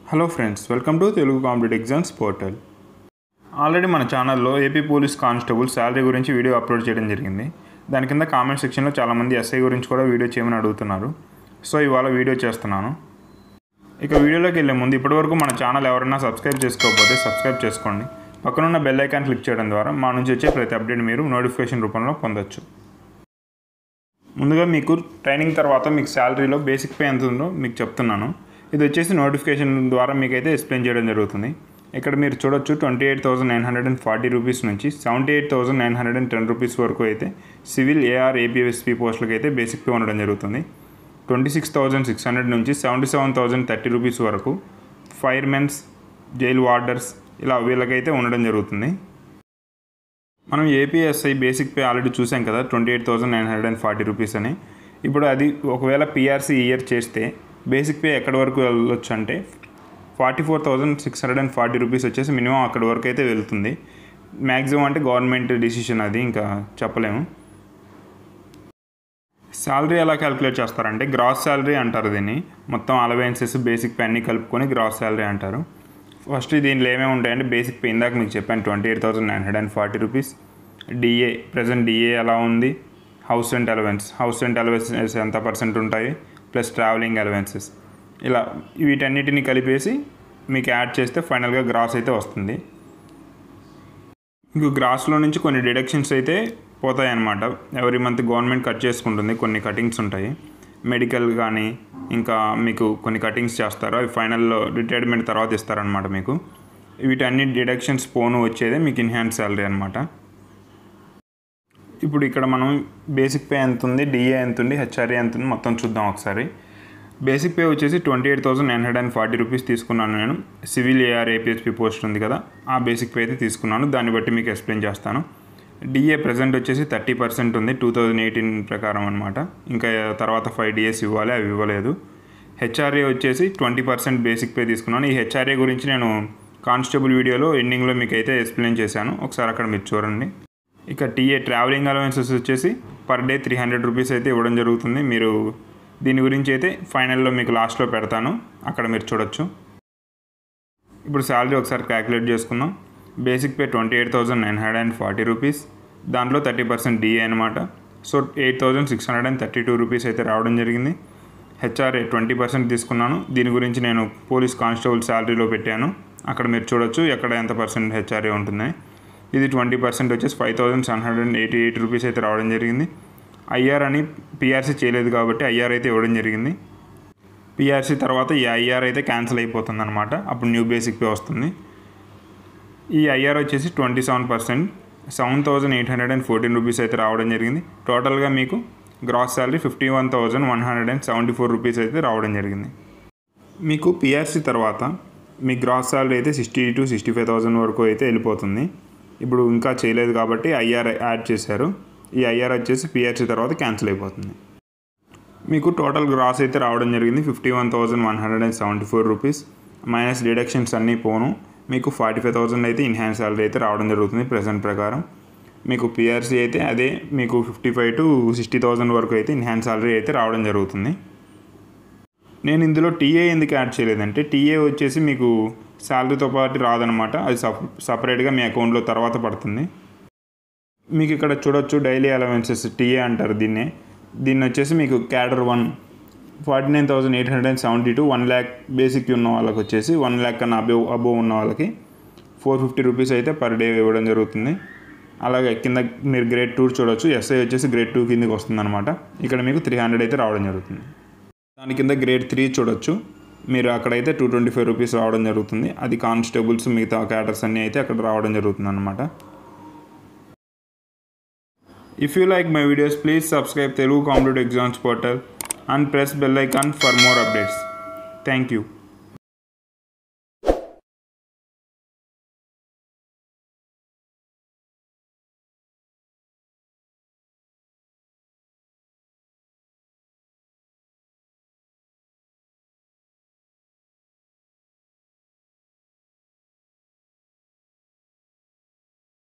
Hello friends welcome to Telugu competitive exams portal already మన ఛానల్లో AP police constable salary గురించి video upload చేయడం జరిగింది దాని కింద కామెంట్ సెక్షన్లో చాలామంది ఎస్ఐ గురించి కూడా వీడియో చేయమని అడుగుతున్నారు సో ఇవాళ వీడియో చేస్తున్నాను ఇక వీడియోలోకి వెళ్ళే ముందు ఇప్పటివరకు మన ఛానల్ ఎవరైనా సబ్స్క్రైబ్ చేసుకోకపోతే సబ్స్క్రైబ్ చేసుకోండి పక్కనున్న బెల్ ఐకాన్ క్లిక్ చేయడం ద్వారా మా నుంచి వచ్చే ప్రతి అప్డేట్ మీరు నోటిఫికేషన్ రూపంలో పొందొచ్చు ముందుగా మీకు ట్రైనింగ్ తర్వాత మీకు శాలరీలో బేసిక్ పే ఎంత ఉందో మీకు చెప్తున్నాను ఇది వచ్చేసి నోటిఫికేషన్ ద్వారా మీకైతే ఎక్స్ప్లెయిన్ చేయడం జరుగుతుంది ఇక్కడ మీరు చూడొచ్చు twenty eight thousand nine hundred and forty rupees నుంచి seventy eight thousand nine hundred and ten rupees వరకు అయితే సివిల్ ఏఆర్ ఏపీఎస్పీ పోస్టులకి అయితే బేసిక్ పే ఉండడం జరుగుతుంది twenty six thousand six hundred నుంచి seventy seven thousand thirty rupees వరకు firemens jail warders ఇలా వీళ్ళకైతే ఉండడం జరుగుతుంది మనం ఏపీఎస్ఐ బేసిక్ పే ఆల్రెడీ చూసాం కదా twenty eight thousand nine hundred and forty rupees అని ఇప్పుడు అది ఒకవేళ పీఆర్సీ ఇయర్ చేస్తే బేసిక్ పే ఎక్కడి వరకు వెళ్ళొచ్చు అంటే forty four thousand six hundred and forty rupees వచ్చేసి మినిమం అక్కడి వరకు అయితే వెళ్తుంది మ్యాక్సిమం అంటే గవర్నమెంట్ డిసిషన్ అది ఇంకా చెప్పలేము శాలరీ ఎలా క్యాలిక్యులేట్ చేస్తారంటే గ్రాస్ శాలరీ అంటారు దీన్ని మొత్తం అలవెన్సెస్ బేసిక్ పే అన్నీ కలుపుకొని గ్రాస్ శాలరీ అంటారు ఫస్ట్ దీనిలో ఏమేమి ఉంటాయంటే బేసిక్ పే ఇందాక మీకు చెప్పాను twenty eight thousand nine hundred and forty rupees DA present DA ఎలా ఉంది house rent allowance house rent allowances ఎంత పర్సెంట్ ఉంటాయి ప్లస్ ట్రావెలింగ్ అలవెన్సెస్ ఇలా వీటన్నిటిని కలిపేసి మీకు యాడ్ చేస్తే ఫైనల్గా గ్రాస్ అయితే వస్తుంది మీకు గ్రాస్లో నుంచి కొన్ని డిడక్షన్స్ అయితే పోతాయి అన్నమాట ఎవ్రీ మంత్ గవర్నమెంట్ కట్ చేసుకుంటుంది కొన్ని కటింగ్స్ ఉంటాయి మెడికల్ కానీ ఇంకా మీకు కొన్ని కటింగ్స్ చేస్తారు అవి ఫైనల్లో రిటైర్మెంట్ తర్వాత ఇస్తారనమాట మీకు వీటన్ని డిడక్షన్స్ పోను వచ్చేదే మీకు ఇన్హాన్స్ శాలరీ అనమాట ఇప్పుడు ఇక్కడ మనం బేసిక్ పే ఎంత ఉంది డిఏ ఎంత ఉంది హెచ్ఆర్ఏ ఎంత ఉంది మొత్తం చూద్దాం ఒకసారి బేసిక్ పే వచ్చేసి twenty eight thousand nine hundred and forty rupees తీసుకున్నాను నేను సివిల్ ఏఆర్ ఏపీఎస్పీ పోస్ట్ ఉంది కదా ఆ బేసిక్ పే అయితే తీసుకున్నాను దాన్ని బట్టి మీకు ఎక్స్ప్లెయిన్ చేస్తాను డిఏ ప్రజెంట్ వచ్చేసి థర్టీ పర్సెంట్ ఉంది టూ థౌజండ్ ఎయిటీన్ ప్రకారం అనమాట ఇంకా తర్వాత ఫైవ్ డిఎస్ ఇవ్వాలి అవి ఇవ్వలేదు హెచ్ఆర్ఏ వచ్చేసి ట్వంటీ పర్సెంట్ బేసిక్ పే తీసుకున్నాను ఈ హెచ్ఆర్ఏ గురించి నేను కానిస్టేబుల్ వీడియోలో ఎండింగ్లో మీకు అయితే ఎక్స్ప్లెయిన్ చేశాను ఒకసారి అక్కడ మీరు చూడండి ఇక టీఏ ట్రావెలింగ్ అలవెన్సెస్ వచ్చేసి per day three hundred rupees అయితే ఇవ్వడం జరుగుతుంది మీరు దీని గురించి అయితే ఫైనల్లో మీకు లాస్ట్లో పెడతాను అక్కడ మీరు చూడొచ్చు ఇప్పుడు శాలరీ ఒకసారి క్యాలిక్యులేట్ చేసుకుందాం basic pay twenty eight thousand nine hundred and forty rupees దాంట్లో థర్టీ పర్సెంట్ డిఏ అనమాట so eight thousand six hundred and thirty two rupees అయితే రావడం జరిగింది హెచ్ఆర్ఏ ట్వంటీ పర్సెంట్ తీసుకున్నాను దీని గురించి నేను పోలీస్ కానిస్టేబుల్ శాలరీలో పెట్టాను అక్కడ మీరు చూడొచ్చు ఎక్కడ ఎంత పర్సెంట్ హెచ్ఆర్ఏ ఉంటుందని ఇది ట్వంటీ పర్సెంట్ వచ్చేసి five thousand seven hundred and eighty eight rupees అయితే రావడం జరిగింది ఐఆర్ అని పిఆర్సీ చేయలేదు కాబట్టి ఐఆర్ అయితే ఇవ్వడం జరిగింది పిఆర్సీ తర్వాత ఈ ఐఆర్ అయితే క్యాన్సిల్ అయిపోతుంది అనమాట అప్పుడు న్యూ బేసిక్ పే వస్తుంది ఈ ఐఆర్ వచ్చేసి twenty seven percent seven thousand eight hundred and fourteen rupees అయితే రావడం జరిగింది టోటల్గా మీకు gross salary fifty one thousand one hundred and seventy four rupees అయితే రావడం జరిగింది మీకు పిఆర్సీ తర్వాత మీ గ్రాస్ శాలరీ అయితే sixty to sixty five thousand వరకు అయితే వెళ్ళిపోతుంది ఇప్పుడు ఇంకా చేయలేదు కాబట్టి ఐఆర్ యాడ్ చేశారు ఈ ఐఆర్ వచ్చేసి పిఆర్సీ తర్వాత క్యాన్సిల్ అయిపోతుంది మీకు టోటల్ గ్రాస్ అయితే రావడం జరిగింది fifty one thousand one hundred and seventy four rupees minus deductions అన్నీ పోను మీకు ఫార్టీ ఫైవ్ థౌసండ్ అయితే ఇన్హాన్స్ శాలరీ అయితే రావడం జరుగుతుంది ప్రజెంట్ ప్రకారం మీకు పిఆర్సీ అయితే అదే మీకు fifty five to sixty thousand వరకు అయితే ఇన్హాన్స్ శాలరీ అయితే రావడం జరుగుతుంది నేను ఇందులో టీఏ ఎందుకు యాడ్ చేయలేదంటే టీఏ వచ్చేసి మీకు శాలరీతో పాటు రాదనమాట అది సప్ సపరేట్గా మీ అకౌంట్లో తర్వాత పడుతుంది మీకు ఇక్కడ చూడొచ్చు డైలీ అలవెన్సెస్ టీఏ అంటారు దీన్నే దీన్ని వచ్చేసి మీకు cadre one forty nine thousand eight hundred and seventy two one lakh basic ఉన్న వాళ్ళకి వచ్చేసి వన్ ల్యాక్ కన్నా అబోవ్ అబోవ్ ఉన్న వాళ్ళకి ఫోర్ ఫిఫ్టీ రూపీస్ అయితే పర్ డే ఇవ్వడం జరుగుతుంది అలాగే కింద మీరు గ్రేడ్ టూ చూడొచ్చు ఎస్ఐ వచ్చేసి గ్రేడ్ టూ కిందకి వస్తుంది అనమాట ఇక్కడ మీకు త్రీ హండ్రెడ్ అయితే రావడం జరుగుతుంది దాని కింద గ్రేడ్ త్రీ చూడొచ్చు మీరు అక్కడైతే టూ ట్వంటీ ఫైవ్ రూపీస్ రావడం జరుగుతుంది అది కానిస్టేబుల్స్ మిగతా క్యాటర్స్ అన్నీ అయితే అక్కడ రావడం జరుగుతుంది అనమాట If you like my videos, please subscribe Telugu Competitive Exams Portal and press bell icon for more updates. Thank you.